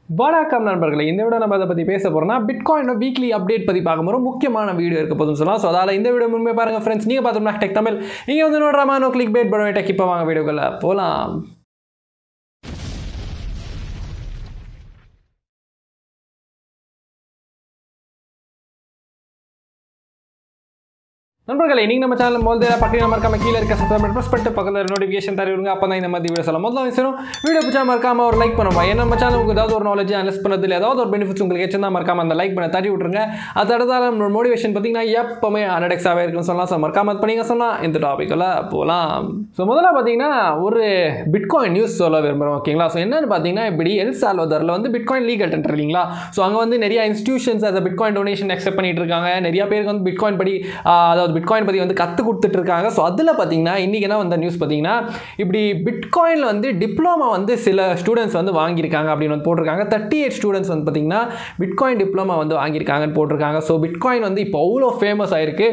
வணக்கம் நண்பர்களே இந்த விட நம்ம அதை பற்றி பேச போகிறோம்னா பிட்காயின் வீக்லி அப்டேட் பற்றி பார்க்க போகிறோம் முக்கியமான வீடியோ இருக்க போதுன்னு சொல்லலாம் ஸோ அதால் இந்த வீடியோ முன்பே பாருங்கள் ஃப்ரெண்ட்ஸ் நீங்கள் பார்த்தோம்னா டெக் தமிழ் இங்கே வந்து நோட்றாமா நோ கிளிக் பேட் பண்ண டெக் இப்போ வாங்க வீடியோக்குள்ள போகலாம் நண்பர்களே நீங்கள் நம்ம சேனல் முதல்ல பக்கத்தில் மறக்காம கீழே இருக்க சப்ஸ்கிரைப் ப்ரெஸ் பண்ணிட்டு பக்கத்தில் நோட்டிஃபிகேஷன் தருவீங்க அப்போ தான் இந்த மாதிரி வீடியோ சொல்ல முதல்ல விஷயம் வீடியோ பிடிச்சா மறக்காம ஒரு லைக் பண்ணுவோம் ஏன்னா நம்ம சேனலுக்கு ஏதாவது ஒரு நாலேஜ் அனலைஸ் பண்ணதில் ஏதாவது ஒரு பெனிஃபிட்ஸ் உங்களுக்கு எச்சுன்னா மறக்காம அந்த லைக் பண்ண தட்டி விட்ருங்க அது அடுத்தால நம்மளோட மோட்டிவேஷன் பார்த்தீங்கன்னா எப்பவுமே அனடெக்ஸாகவே இருக்குன்னு சொல்லலாம் ஸோ மறக்காம அது பண்ணிங்க சொன்னால் இந்த டாப்பிக்கில் போகலாம் ஸோ முதல்ல பார்த்தீங்கன்னா ஒரு பிட்காயின் நியூஸ் சொல்ல விரும்புகிறோம் ஓகேங்களா ஸோ என்னன்னு பார்த்தீங்கன்னா இப்படி எல் சால்வதரில் வந்து பிட்காயின் லீகல் டெண்டர் இல்லைங்களா ஸோ அங்கே வந்து நிறைய இன்ஸ்டியூஷன்ஸ் அதை பிட்காயின் டொனேஷன் அக்செப்ட் பண்ணிட்டு இருக்காங்க நிறைய பேருக்கு வந்து பிட்காயின் படி ஆஹ், அதாவது பிட்காயின் பற்றி வந்து கற்றுக் கொடுத்துட்டு இருக்காங்க ஸோ அதில் பார்த்தீங்கன்னா இன்றைக்கி என்ன வந்த நியூஸ் பார்த்தீங்கன்னா இப்படி பிட்காயினில் வந்து டிப்ளமா வந்து சில ஸ்டூடெண்ட்ஸ் வந்து வாங்கியிருக்காங்க அப்படின்னு வந்து போட்டிருக்காங்க தேர்ட்டி எயிட் ஸ்டூடெண்ட்ஸ் வந்து பார்த்தீங்கன்னா பிட்காயின் டிப்ளமா வந்து வாங்கியிருக்காங்கன்னு போட்டிருக்காங்க ஸோ பிட்காயின் வந்து இப்போ அவ்வளோ ஃபேமஸ் ஆயிருக்கு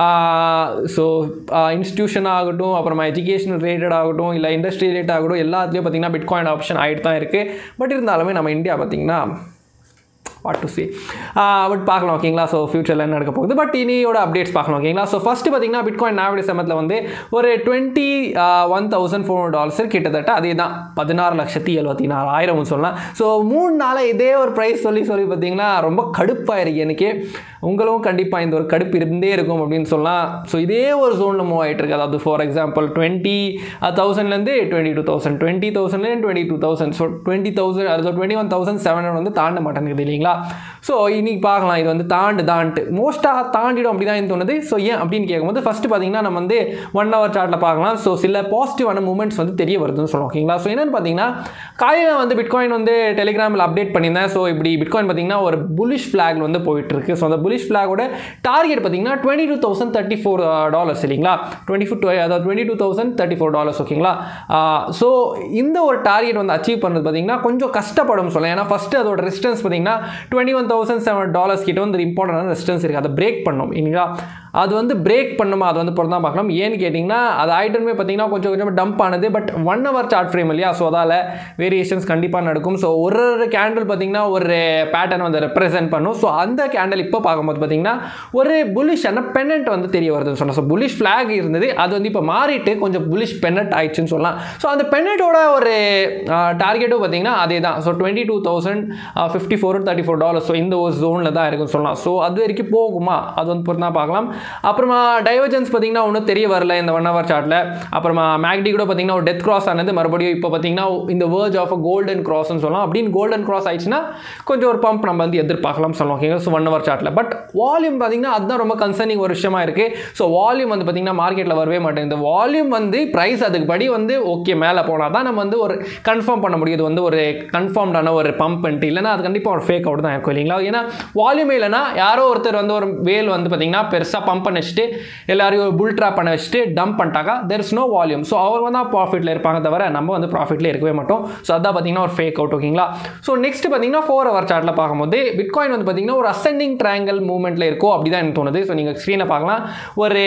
ஸோ இன்ஸ்டியூஷன் ஆகட்டும் அப்புறமா எஜுகேஷனல் ரிலேட்டட் ஆகட்டும் இல்லை இண்டஸ்ட்ரி ரிலேட்டட் ஆகட்டும் எல்லாத்துலேயும் பார்த்தீங்கன்னா பிட்காயின் ஆப்ஷன் ஆகிட்டு தான் இருக்குது பட் இருந்தாலுமே நம்ம இந்தியா பார்த்தீங்கன்னா வாட் டு சி பட் பார்க்கலாம் ஓகேங்களா ஸோ ஃபியூச்சரில் என்ன நடக்க போகுது பட் இனியோட அப்டேட்ஸ் பார்க்கலாம் ஓகேங்களா ஸோ ஃபஸ்ட்டு பார்த்தீங்கன்னா பிட்காயின் நாவடி சமத்தில் வந்து ஒரு twenty one thousand four hundred dollars கிட்டத்தட்ட அதே தான் பதினாறு லட்சத்தி எழுபத்தி நாலாயிரம் சொல்லலாம் ஸோ மூணு நாளாக இதே ஒரு ப்ரைஸ் சொல்லி சொல்லி பார்த்தீங்கன்னா ரொம்ப கடுப்பாக இருக்கு எனக்கு உங்களும் கண்டிப்பாக இந்த ஒரு கடுப்பு இருந்தே இருக்கும் அப்படின்னு சொல்லலாம் ஸோ இதே ஒரு ஜோனில் மூவ் ஆகிட்டு இருக்கு அதாவது ஃபார் எக்ஸாம்பிள் டுவெண்ட்டி தௌசண்ட்லேருந்து டுவெண்ட்டி டூ தௌசண்ட் டுவெண்ட்டி தௌசண்ட்லேருந்து twenty two thousand so twenty thousand அதாவது twenty one thousand seven hundred வந்து தாண்ட மாட்டேங்குது இல்லைங்களா ஸோ இன்னைக்கு பார்க்கலாம் இது வந்து தாண்டு தான்ட்டு மோஸ்ட்டாக தாண்டிடும் அப்படி தான் தோணுது ஸோ ஏன் அப்படின்னு கேட்கும்போது ஃபஸ்ட்டு பார்த்தீங்கன்னா நம்ம வந்து ஒன் ஹவர் சார்ட்டில் பார்க்கலாம் ஸோ சில பாசிட்டிவான மூமெண்ட்ஸ் வந்து தெரிய வருதுன்னு சொல்லுவோம் ஓகேங்களா ஸோ என்னென்னு பார்த்தீங்கன்னா காலையில் வந்து பிட்காயின் வந்து டெலிகிராமில் அப்டேட் பண்ணியிருந்தேன் ஸோ இப்படி பிட்காயின் பார்த்தீங்கன்னா ஒரு புலிஷ் ஃப்ளாக் வந்து போயிட்டு இருக்கு ஸோ அந்த புலிஷ் ஃப்ளாகோட டார்கெட் பார்த்தீங்கன்னா twenty two thousand thirty four dollars இல்லைங்களா டுவெண்ட்டி ஃபோர் அதாவது twenty two thousand thirty four dollars ஓகேங்களா ஸோ இந்த ஒரு டார்கெட் வந்து அச்சீவ் பண்ணுறது பார்த்தீங்கன்னா கொஞ்சம் கஷ்டப்படும் சொல்லலாம் ஏன்னா ஃபஸ்ட்டு அதோட ரெசிஸ்டன்ஸ் பார்த்தீங்கன்னா twenty one thousand seven dollars கிட்ட வந்து இம்பார்ட்டன்டான ரெசிஸ்டன்ஸ் இருக்குது அதை பிரேக் பண்ணும் இல்லைங்களா அது வந்து பிரேக் பண்ணுமா அது வந்து பொறுத்து தான் பார்க்கலாம் ஏன்னு கேட்டிங்கன்னா அது ஐட்டமே பார்த்தீங்கன்னா கொஞ்சம் கொஞ்சம் டம்ப் ஆனது but one hour chart frame இல்லையா ஸோ அதால் வேரியேஷன்ஸ் கண்டிப்பாக நடக்கும் ஸோ ஒரு ஒரு கேண்டில் பார்த்தீங்கன்னா ஒரு பேட்டர்ன் வந்து ரெப்ரசென்ட் பண்ணும் ஸோ அந்த கேண்டில் இப்போ பார்க்கும்போது பார்த்தீங்கன்னா ஒரு புலிஷான பெனண்ட் வந்து தெரிய வருதுன்னு சொல்லலாம் ஸோ புலிஷ் ஃப்ளாக் இருந்தது அது வந்து இப்போ மாறிட்டு கொஞ்சம் புலிஷ் பெனட் ஆயிடுச்சுன்னு சொல்லலாம் ஸோ அந்த பெனட்டோட ஒரு டார்கெட்டும் பார்த்தீங்கன்னா அதே தான் so twenty two thousand fifty four thirty four dollar so இந்த ஒரு ஜோனில் தான் இருக்குன்னு சொல்லலாம் ஸோ அது வரைக்கும் போகுமா அது வந்து பொறுத்து தான் பார்க்கலாம் அப்புறமா டைவர்ஜென்ஸ் பார்த்தீங்கன்னா ஒன்றும் தெரிய வரல இந்த ஒன் ஹவர் சார்ட்டில் அப்புறமா மேக்டி கூட பார்த்தீங்கன்னா ஒரு டெத் கிராஸ் ஆனது மறுபடியும் இப்போ பார்த்தீங்கன்னா இந்த வேர்ஜ் ஆஃப் அ கோல்டன் கிராஸ்னு சொல்லலாம் அப்படின்னு கோல்டன் கிராஸ் ஆயிடுச்சுன்னா கொஞ்சம் ஒரு பம்ப் நம்ம வந்து எதிர்பார்க்கலாம் சொல்லலாம் ஓகேங்க ஸோ ஒன் ஹவர் சார்ட்டில் பட் வால்யூம் பார்த்தீங்கன்னா அதுதான் ரொம்ப கன்சர்னிங் ஒரு விஷயமா இருக்குது ஸோ வால்யூம் வந்து பார்த்தீங்கன்னா மார்க்கெட்டில் வரவே மாட்டேங்குது இந்த வால்யூம் வந்து ப்ரைஸ் அதுக்கு படி வந்து ஓகே மேலே போனால் தான் நம்ம வந்து ஒரு கன்ஃபார்ம் பண்ண முடியும் இது வந்து ஒரு கன்ஃபார்ம்டான ஒரு பம்ப்ன்ட்டு இல்லைன்னா அது கண்டிப்பாக ஒரு ஃபேக் அவுட் தான் இருக்கும் இல்லைங்களா ஏன்னா வால்யூமே இல்லைன்னா யாரோ ஒருத்தர் வந்து ஒரு வேல் வந்து பார்த்தீங்கன்னா பெருசாக பம்ப் பண்ண வச்சுட்டு எல்லாரையும் ஒரு புல் ட்ராப் பண்ண வச்சுட்டு டம்ப் பண்ணிட்டாக்கா there is no volume so அவங்க தான் ப்ராஃபிட்டில் இருப்பாங்க தவிர நம்ம வந்து ப்ராஃபிட்டில் இருக்கவே மாட்டோம் ஸோ அதான் பார்த்தீங்கன்னா ஒரு ஃபேக் அவுட் ஓகேங்களா ஸோ நெக்ஸ்ட் பார்த்தீங்கன்னா ஃபோர் ஹவர் சார்ட்டில் பார்க்கும்போது பிட்காயின் வந்து பார்த்தீங்கன்னா ஒரு அசெண்டிங் ட்ரையாங்கல் மூவ்மெண்ட்டில் இருக்கோ அப்படி தான் எனக்கு தோணுது ஸோ நீங்கள் ஸ்க்ரீனில் பார்க்கலாம் ஒரு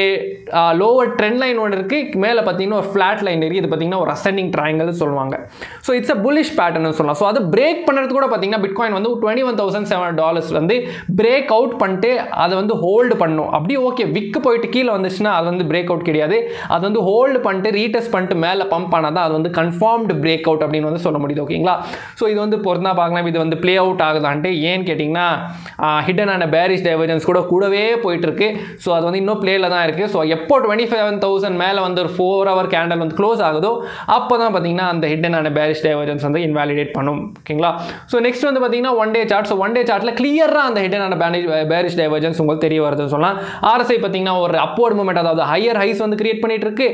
லோவர் ட்ரெண்ட் லைன் ஒன்று இருக்குது மேலே பார்த்தீங்கன்னா ஒரு ஃப்ளாட் லைன் இருக்குது இது பார்த்தீங்கன்னா ஒரு அசெண்டிங் ட்ரையாங்கல் சொல்லுவாங்க ஸோ இட்ஸ் அ புலிஷ் பேட்டர்னு சொல்லலாம் ஸோ அது பிரேக் பண்ணுறது கூட பார்த்தீங்கன்னா பிட்காயின் வந்து twenty one thousand seven dollars வந்து பிரேக் அவுட் பண்ணிட்டு அதை வந்து ஹோல்டு பண்ணும் அப்படியே ஓகே விக்கு போயிட்டு கீழே வந்துச்சுன்னா அது வந்து பிரேக் அவுட் கிடையாது அது வந்து ஹோல்டு பண்ணிட்டு ரீடெஸ்ட் பண்ணிட்டு மேலே பம்ப் ஆனால் தான் அது வந்து கன்ஃபார்ம்டு பிரேக் அவுட் அப்படின்னு வந்து சொல்ல முடியுது ஓகேங்களா ஸோ இது வந்து பொறுத்தா பார்க்கலாம் இது வந்து ப்ளே அவுட் ஆகுதான்ட்டு ஏன்னு கேட்டிங்கன்னா ஹிடனான பேரிஸ் டைவர்ஜன்ஸ் கூட கூடவே போயிட்டு இருக்கு ஸோ அது வந்து இன்னும் பிளேல தான் இருக்குது ஸோ எப்போ டுவெண்ட்டி செவன் தௌசண்ட் மேலே வந்து ஒரு ஃபோர் ஹவர் கேண்டல் வந்து க்ளோஸ் ஆகுதோ அப்போ தான் பார்த்தீங்கன்னா அந்த ஹிடனான பேரிஸ் டைவர்ஜன்ஸ் வந்து இன்வாலிடேட் பண்ணும் ஓகேங்களா ஸோ நெக்ஸ்ட் வந்து பார்த்தீங்கன்னா one day chart so one day சார்ட்டில் கிளியராக அந்த ஹிடனான பேண்டேஜ் பேரிஸ் டைவர்ஜன்ஸ் உங்களுக்கு தெரிய வருதுன்னு சொல்லலாம் ஆர்எஸ்ஐ பார்த்தீங்கன்னா ஒரு அப்வர்ட் மூமெண்ட் அதாவது ஹையர் ஹைஸ் வந்து கிரியேட் பண்ணிட்டு இருக்கு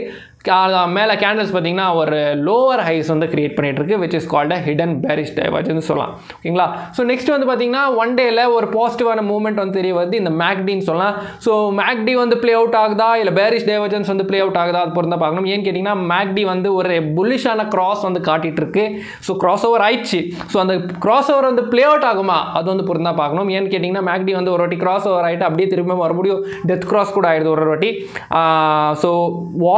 மேலே கேண்டல்ஸ் பார்த்தீங்கன்னா ஒரு லோவர் ஹைஸ் வந்து கிரியேட் பண்ணிட்டு இருக்கு which is called a hidden bearish divergence சொல்லலாம் ஓகேங்களா ஸோ நெக்ஸ்ட் வந்து பார்த்தீங்கன்னா ஒன் டேல ஒரு பாசிட்டிவான மூவ்மெண்ட் வந்து தெரிய வருது இந்த மேக்டின்னு சொல்லலாம் ஸோ மேக்டி வந்து ப்ளே அவுட் ஆகுதா இல்லை பேரிஷ் டைவர்ஜன்ஸ் வந்து ப்ளே அவுட் ஆகுதா அது பொறுத்த பார்க்கணும் ஏன்னு கேட்டிங்கன்னா மேக்டி வந்து ஒரு புல்லிஷான கிராஸ் வந்து காட்டிட்டு இருக்கு ஸோ கிராஸ் ஓவர் ஆயிடுச்சு ஸோ அந்த கிராஸ் ஓவர் வந்து ப்ளே அவுட் ஆகுமா அது வந்து பொறுத்தா பார்க்கணும் ஏன்னு கேட்டிங்கன்னா மேக்டி வந்து ஒரு வாட்டி கிராஸ் ஓவர் ஆகிட்டு அப்படியே திரும்ப மறுபடியும் டெத் கிராஸ் கூட ஆயிடுது ஒரு வாட்டி ஸோ வால்யூம் பொறுத்து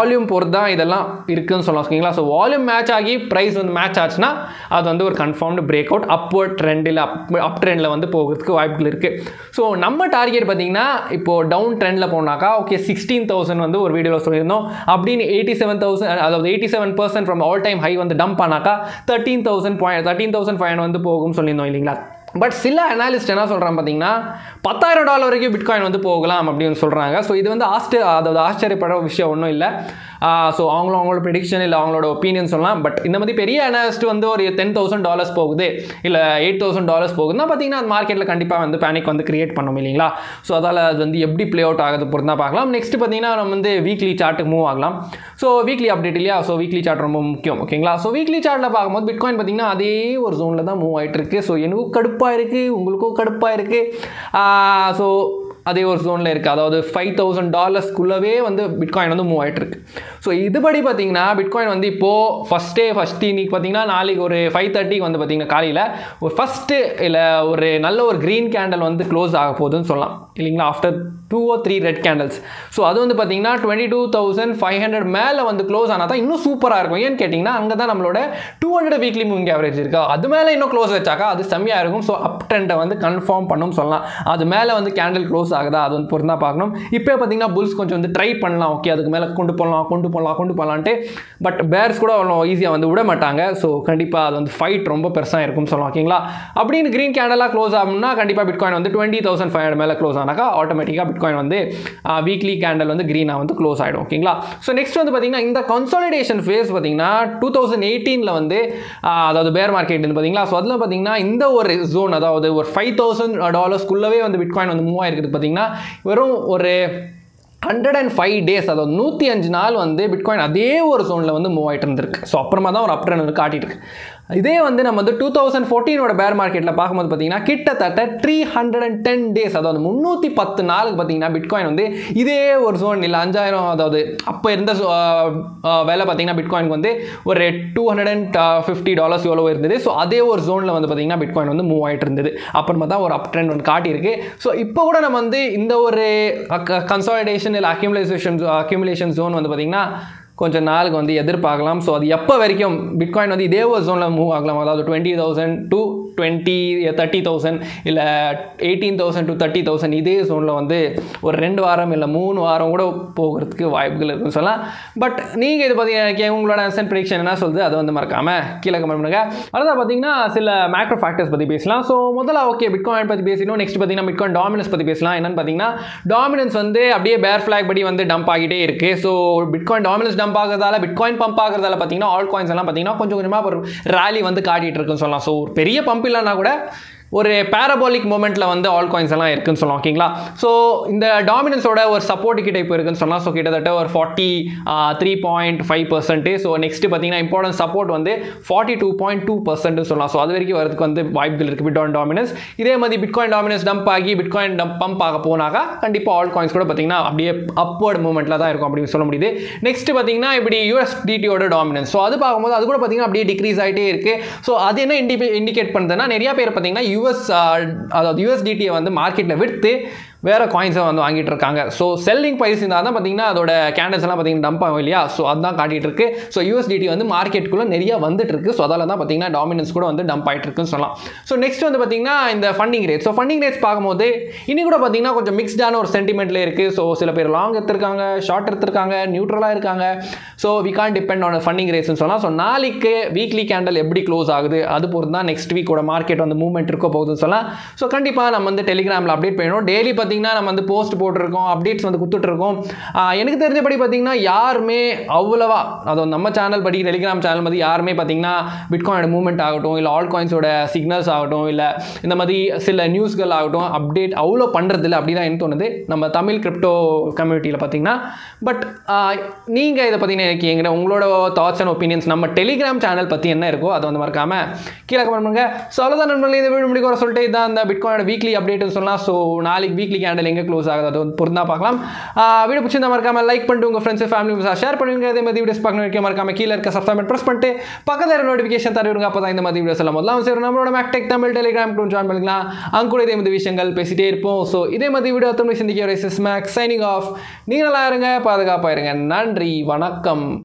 பொறுத்து தான் இதெல்லாம் இருக்குன்னு சொல்லலாம் ஓகேங்களா ஸோ வால்யூம் மேட்ச் ஆகி ப்ரைஸ் வந்து மேட்ச் ஆச்சுன்னா அது வந்து ஒரு கன்ஃபார்ம்டு பிரேக் அவுட் அப்வர்ட் ட்ரெண்டில் அப் அப் ட்ரெண்டில் வந்து போகிறதுக்கு வாய்ப்புகள் இருக்குது ஸோ நம்ம டார்கெட் பார்த்தீங்கன்னா இப்போது டவுன் ட்ரெண்டில் போனாக்கா ஓகே சிக்ஸ்டீன் தௌசண்ட் வந்து ஒரு வீடியோவில் சொல்லியிருந்தோம் அப்படின்னு எயிட்டி செவன் தௌசண்ட் அதாவது eighty seven percent from all time high வந்து டம்ப் ஆனாக்கா thirteen thousand point thirteen thousand five வந்து போகும்னு சொல்லியிருந்தோம் இல்லைங்களா பட் சில அனாலிஸ்ட் என்ன சொல்கிறாங்க பார்த்தீங்கன்னா பத்தாயிரம் டாலர் வரைக்கும் பிட்காயின் வந்து போகலாம் அப்படின்னு சொல்கிறாங்க ஸோ இது வந்து ஆஸ்டே அதாவது ஆச்சரியப்படுற விஷயம் ஒன்றும் இல்லை ஸோ அவங்களும் அவங்களோட ப்ரிடிக்ஷன் இல்லை அவங்களோட ஒப்பீனியன் சொல்லலாம் பட் இந்த மாதிரி பெரிய அனாலிஸ்ட் வந்து ஒரு டென் தௌசண்ட் டாலர்ஸ் போகுது இல்லை எயிட் தௌசண்ட் டாலர்ஸ் போகுதுன்னா பார்த்தீங்கன்னா அது மார்க்கெட்டில் கண்டிப்பாக வந்து பேனிக் வந்து கிரியேட் பண்ணும் இல்லைங்களா ஸோ அதால் அது வந்து எப்படி ப்ளே அவுட் ஆகுது பொறுத்து தான் பார்க்கலாம் நெக்ஸ்ட் பார்த்தீங்கன்னா நம்ம வந்து வீக்லி சார்ட்டுக்கு மூவ் ஆகலாம் ஸோ வீக்லி அப்டேட் இல்லையா ஸோ வீக்லி சார்ட் ரொம்ப முக்கியம் ஓகேங்களா ஸோ வீக்லி சார்ட்டில் பார்க்கும்போது பிட்காயின் பார்த்தீங்கன்னா அதே ஒரு ஜோனில் தான் மூவ் ஆகிட்டு இருக்கு ஸோ எனக்கும் கடுப்பாக இருக்குது உங்களுக்கும் கடுப்பாக இருக்குது ஸோ அதே ஒரு ஜோனில் இருக்குது அதாவது ஃபைவ் தௌசண்ட் டாலர்ஸ்க்குள்ளவே வந்து பிட்காயின் வந்து மூவ் ஆகிட்டு இருக்கு ஸோ இதுபடி பார்த்தீங்கன்னா பிட்காயின் வந்து இப்போது ஃபஸ்ட்டே ஃபஸ்ட் இன்னைக்கு பார்த்தீங்கன்னா நாளைக்கு ஒரு ஃபைவ் தேர்ட்டிக்கு வந்து பார்த்தீங்கன்னா காலையில் ஒரு ஃபஸ்ட்டு இல்லை ஒரு நல்ல ஒரு க்ரீன் கேண்டல் வந்து க்ளோஸ் ஆக போகுதுன்னு சொல்லலாம் இல்லைங்களா after two or three red candles so அது வந்து பார்த்தீங்கன்னா twenty two thousand five hundred மேலே வந்து க்ளோஸ் ஆனால் தான் இன்னும் சூப்பராக இருக்கும் ஏன்னு கேட்டிங்கன்னா அங்கே தான் நம்மளோட two hundred weekly moving average இருக்கா அது மேலே இன்னும் க்ளோஸ் வச்சாக்கா அது செம்மையாக இருக்கும் ஸோ அப் ட்ரெண்டை வந்து கன்ஃபார்ம் பண்ணும் சொல்லலாம் அது மேலே வந்து கேண்டில் க்ளோஸ் ஆகுதா அது வந்து பொருந்தா பார்க்கணும் இப்போ பார்த்தீங்கன்னா புல்ஸ் கொஞ்சம் வந்து ட்ரை பண்ணலாம் ஓகே அதுக்கு மேலே கொண்டு போகலாம் கொண்டு போகலாம் கொண்டு போகலான்ட்டு பட் பேர்ஸ் கூட அவ்வளோ ஈஸியாக வந்து விட மாட்டாங்க ஸோ கண்டிப்பாக அது வந்து ஃபைட் ரொம்ப பெருசாக இருக்கும்னு சொல்லலாம் ஓகேங்களா அப்படின்னு க்ரீன் கேண்டலாக க்ளோஸ் ஆகும்னா கண்டிப்பாக பிட்காயின் வந்து டுவெண்ட்டி தௌசண்ட் ஃபைவ் ஹண்ட்ரட் மேலே க்ளோஸ் ஆனாக்கா ஆட்டோமேட்டிக்காக பிட்காயின் வந்து வீக்லி கேண்டல் வந்து க்ரீனாக வந்து க்ளோஸ் ஆகிடும் ஓகேங்களா ஸோ நெக்ஸ்ட் வந்து பார்த்தீங்கன்னா இந்த கன்சாலிடேஷன் ஃபேஸ் பார்த்தீங்கன்னா டூ தௌசண்ட் எயிட்டீனில் வந்து ஆஹ், அதாவது பேர் மார்க்கெட் வந்து பார்த்தீங்களா ஸோ அதில் பார்த்தீங்கன்னா இந்த ஒரு ஜோன் அதாவது ஒரு ஃபைவ் தௌசண்ட் டாலர்ஸ்க்குள்ளவே வந்து பிட்காயின் வந்து மூவ் ஆயிருக்குது பார்த்தீங்கன்னா வெறும் ஒரு ஹண்ட்ரட் அண்ட் ஃபைவ் டேஸ் அதாவது நூற்றி அஞ்சு நாள் வந்து பிட்காயின் அதே ஒரு ஜோனில் வந்து மூவ் ஆகிட்டு இருந்திருக்கு ஸோ அப்புறமா தான் ஒரு அப் ட்ரெண்ட் வந்து காட்டிட்டு இருக்கு இதே வந்து நம்ம வந்து டூ தௌசண்ட் ஃபோர்டீனோட பேர் மார்க்கெட்டில் பார்க்கும்போது பார்த்தீங்கன்னா கிட்டத்தட்ட three hundred and ten days அதாவது முந்நூற்றி பத்து நாளுக்கு பார்த்தீங்கன்னா பிட்காயின் வந்து இதே ஒரு ஜோன் இல்லை அஞ்சாயிரம் அதாவது அப்போ இருந்த zo- ஆஹ் ஆஹ் வேலை பார்த்தீங்கன்னா பிட்காயினுக்கு வந்து ஒரு two hundred and fifty dollars எவ்வளோ இருந்தது ஸோ அதே ஒரு ஜோனில் வந்து பார்த்தீங்கன்னா பிட்காயின் வந்து மூவ் ஆகிட்டு இருந்தது அப்புறமா தான் ஒரு அப் ட்ரெண்ட் வந்து காட்டியிருக்கு ஸோ இப்போ கூட நம்ம வந்து இந்த ஒரு கன்சாலிடேஷன் இல்லை அக்யூமுலேஷன் அக்யூமுலேஷன் ஜோன் வந்து பார்த்தீங்கன்னா கொஞ்சம் நாளுக்கு வந்து எதிர்பார்க்கலாம் ஸோ அது எப்போ வரைக்கும் பிட்காயின் வந்து இதே ஒரு ஜோனில் மூவ் ஆகலாம் அதாவது twenty thousand to twenty thirty thousand இல்லை eighteen thousand to thirty thousand இதே ஜோனில் வந்து ஒரு ரெண்டு வாரம் இல்லை மூணு வாரம் கூட போகிறதுக்கு வாய்ப்புகள் இருக்குன்னு சொல்லலாம் பட் நீங்கள் இது பார்த்தீங்கன்னா உங்களோட அசன் ப்ரிடிக்ஷன் என்ன சொல்லுது அதை வந்து மறக்காமல் கீழே கமெண்ட் பண்ணுங்க அதான் பார்த்தீங்கன்னா சில மேக்ரோ ஃபேக்டர்ஸ் பற்றி பேசலாம் ஸோ முதல்ல ஓகே பிட்காயின் பற்றி பேசினோம் நெக்ஸ்ட் பார்த்தீங்கன்னா பிட்காயின் டாமினன்ஸ் பற்றி பேசலாம் என்னன்னு பார்த்தீங்கன்னா டாமினன்ஸ் வந்து அப்படியே பேர் ஃபிளாக் படி வந்து டம்ப் ஆகிட்டே இருக்குது ஸோ பிட்காயின் டாமினன்ஸ் டம்ப் ஆகிறதால பிட்காயின் பம்ப் ஆகிறதால பார்த்தீங்கன்னா ஆல் காயின்ஸ் எல்லாம் பார்த்தீங்கன்னா கொஞ்சம் கொஞ்சமாக ஒரு ரேலி வந்து காட்டிட்டு இருக்குன்னு சொல்லலாம் ஸோ ஒரு பெரிய பம்ப் இல்லைன்னா கூட ஒரு பேரபாலிக் மூமெண்ட்டில் வந்து ஆல் காயின்ஸ் எல்லாம் இருக்குன்னு சொல்லலாம் ஓகேங்களா ஸோ இந்த டாமினன்ஸோட ஒரு சப்போர்ட் கிட்ட இப்போ இருக்குன்னு சொல்லலாம் ஸோ கிட்டத்தட்ட ஒரு forty three point five percent so next பார்த்தீங்கன்னா இம்பார்ட்டன்ட் சப்போர்ட் வந்து forty two point two percent சொல்லலாம் ஸோ அது வரைக்கும் வரதுக்கு வந்து வாய்ப்புகள் இருக்குது பிட்காயின் டாமினன்ஸ் இதே மாதிரி பிட்காயின் டாமினன்ஸ் டம்ப் ஆகி பிட்காயின் டம்ப் பம்ப் ஆக போனாக்கா கண்டிப்பாக ஆல் காயின்ஸ் கூட பார்த்தீங்கன்னா அப்படியே அப்வர்ட் மூமெண்ட்டில் தான் இருக்கும் அப்படின்னு சொல்ல முடியுது நெக்ஸ்ட் பார்த்தீங்கன்னா இப்படி யூஎஸ்டிடியோட டாமினன்ஸ் ஸோ அது பார்க்கும்போது அது கூட பார்த்தீங்கன்னா அப்படியே டிக்ரீஸ் ஆகிட்டே இருக்குது ஸோ அது என்ன இண்டி இண்டிகேட் பண்ணுதுன்னா நிறைய பேர் பார்த்தீங்கன்னா யூஎஸ் அதாவது யூஎஸ்டிடியை வந்து மார்க்கெட்டில் விற்று வேறு காயின்ஸை வந்து வாங்கிட்டு இருக்காங்க ஸோ செல்லிங் ப்ரைஸ் இருந்தால் தான் பார்த்தீங்கன்னா அதோட கேண்டல்ஸ் எல்லாம் பார்த்தீங்கன்னா டம்ப் ஆகும் இல்லையா ஸோ அதுதான் காட்டிட்டு இருக்கு ஸோ யூஎஸ்டிடி வந்து மார்க்கெட்டுக்குள்ளே நிறைய வந்துட்டு இருக்கு ஸோ அதால தான் பார்த்தீங்கன்னா டாமினன்ஸ் கூட வந்து டம்ப் ஆகிட்டு இருக்குன்னு சொல்லலாம் ஸோ நெக்ஸ்ட் வந்து பார்த்தீங்கன்னா இந்த funding rate so funding rates பார்க்கும்போது இன்னி கூட பார்த்தீங்கன்னா கொஞ்சம் மிக்ஸ்டான ஒரு சென்டிமெண்ட்ல இருக்குது ஸோ சில பேர் லாங் எடுத்திருக்காங்க ஷார்ட் எடுத்திருக்காங்க நியூட்ரலாக இருக்காங்க so we can depend on funding ரேட்ஸ்னு சொல்லலாம் ஸோ நாளைக்கு வீக்லி கேண்டல் எப்படி க்ளோஸ் ஆகுது அது பொறுத்து தான் நெக்ஸ்ட் வீக்கோட மார்க்கெட் வந்து மூவ்மெண்ட் இருக்க போகுதுன்னு சொல்லலாம் ஸோ கண்டிப்பாக நம்ம வந்து டெலிகிராமில் அப்டேட் பண்ணணும் டெய்லி பார்த்தீங்கன்னா நம்ம வந்து போஸ்ட் போட்டிருக்கோம் அப்டேட்ஸ் வந்து கொடுத்துட்ருக்கோம் எனக்கு தெரிஞ்சபடி பார்த்தீங்கன்னா யாருமே அவ்வளவா அதுவும் நம்ம சேனல் படி டெலிகிராம் சேனல் பற்றி யாருமே பார்த்தீங்கன்னா பிட்காயினோட மூவ்மெண்ட் ஆகட்டும் இல்லை ஆல் காயின்ஸோட சிக்னல்ஸ் ஆகட்டும் இல்லை இந்த மாதிரி சில நியூஸ்கள் ஆகட்டும் அப்டேட் அவ்வளோ பண்ணுறதில்ல அப்படி தான் எனக்கு தோணுது நம்ம தமிழ் கிரிப்டோ கம்யூனிட்டியில் பார்த்தீங்கன்னா பட் நீங்கள் இதை பற்றின எனக்கு எங்கிட்ட உங்களோட தாட்ஸ் அண்ட் ஒப்பீனியன்ஸ் நம்ம டெலிகிராம் சேனல் பற்றி என்ன இருக்கோ அதை வந்து மறக்காமல் கீழே கமெண்ட் பண்ணுங்க ஸோ அவ்வளோதான் நண்பர்களே இந்த வீடியோ முடிக்க வர சொல்லிட்டு இதான் அந்த பிட்காயினோட வீக்லி அப்டேட்னு சொல்லலாம் ஸோ நாளைக்கு வீக்லி கேண்டல் எங்கே க்ளோஸ் ஆகுது அது வந்து பொருந்தா பார்க்கலாம் வீடியோ பிடிச்சிருந்தா மறக்காம லைக் பண்ணிட்டு உங்கள் ஃப்ரெண்ட்ஸ் ஃபேமிலி மெம்பர்ஸ் ஷேர் பண்ணுவீங்க அதே மாதிரி வீடியோஸ் பார்க்கணும் வைக்க மறக்காம கீழே இருக்க சப்ஸ்கிரைப் ப்ரெஸ் பண்ணிட்டு பக்கத்தில் நோட்டிஃபிகேஷன் தருவீங்க அப்போ தான் இந்த மாதிரி வீடியோஸ் எல்லாம் முதல்ல சரி நம்மளோட மேக்டெக் தமிழ் டெலிகிராம் ஜாயின் பண்ணிக்கலாம் அங்கே கூட இதே மாதிரி விஷயங்கள் பேசிட்டே இருப்போம் ஸோ இதே மாதிரி வீடியோ தமிழ் சிந்திக்க மேக் சைனிங் ஆஃப் நீங்கள் நல்லா இருங்க பாதுகாப்பாக இருங்க நன்றி வணக்கம்